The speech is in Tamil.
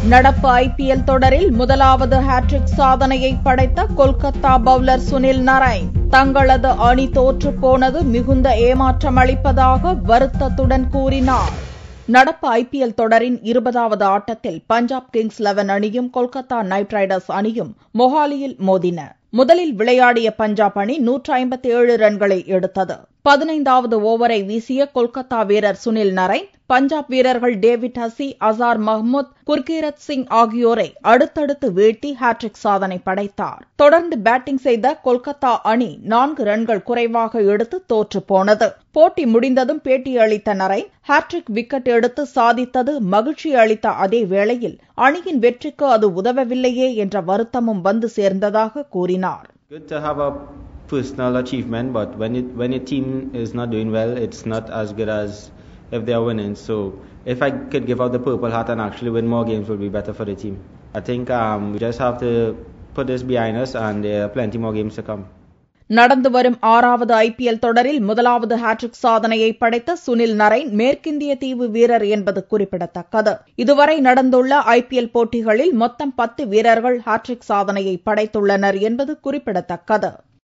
நடப்பு ஐபிஎல் தொடரில் முதலாவது ஹாட்ரிக் சாதனையை படைத்த கொல்கத்தா பவுலர் சுனில் நரைன் தங்களது அணி தோற்று போனது மிகுந்த ஏமாற்றம் அளிப்பதாக வருத்தத்துடன் கூறினார் நடப்பு ஐபிஎல் தொடரின் இருபதாவது ஆட்டத்தில் பஞ்சாப் கிங்ஸ் லெவன் அணியும் கொல்கத்தா நைட் ரைடர்ஸ் அணியும் மொஹாலியில் மோதின முதலில் விளையாடிய பஞ்சாப் அணி நூற்று ஐம்பத்தி ஏழு ரன்களை எடுத்தது பதினைந்தாவது ஓவரை வீசிய கொல்கத்தா வீரர் சுனில் நரைன் பஞ்சாப் வீரர்கள் டேவிட் ஹசி அசார் மஹ்முத் குர்கீரத் சிங் ஆகியோரை அடுத்தடுத்து வீழ்த்தி ஹாட்ரிக் சாதனை படைத்தார் தொடர்ந்து பேட்டிங் செய்த கொல்கத்தா அணி நான்கு ரன்கள் குறைவாக எடுத்து தோற்று போனது போட்டி முடிந்ததும் பேட்டியளித்த நரைன் ஹாட்ரிக் விக்கெட் எடுத்து சாதித்தது மகிழ்ச்சி அளித்த அதே வேளையில் அணியின் வெற்றிக்கு அது உதவவில்லையே என்ற வருத்தமும் வந்து சேர்ந்ததாக கூறினார் Good to have a personal achievement, but when it when your team is not doing well, it's not as good as if they are winning. So if I could give out the purple hat and actually win more games, would be better for the team. I think um, we just have to put this behind us, and there are plenty more games to come. நடந்து வரும் ஆறாவது ஐபிஎல் தொடரில் முதலாவது ஹாட்ரிக் சாதனையை படைத்த சுனில் நரைன் மேற்கிந்திய தீவு வீரர் என்பது குறிப்பிடத்தக்கது இதுவரை நடந்துள்ள ஐபிஎல் போட்டிகளில் மொத்தம் பத்து வீரர்கள் ஹாட்ரிக் சாதனையை படைத்துள்ளனர் என்பது குறிப்பிடத்தக்கது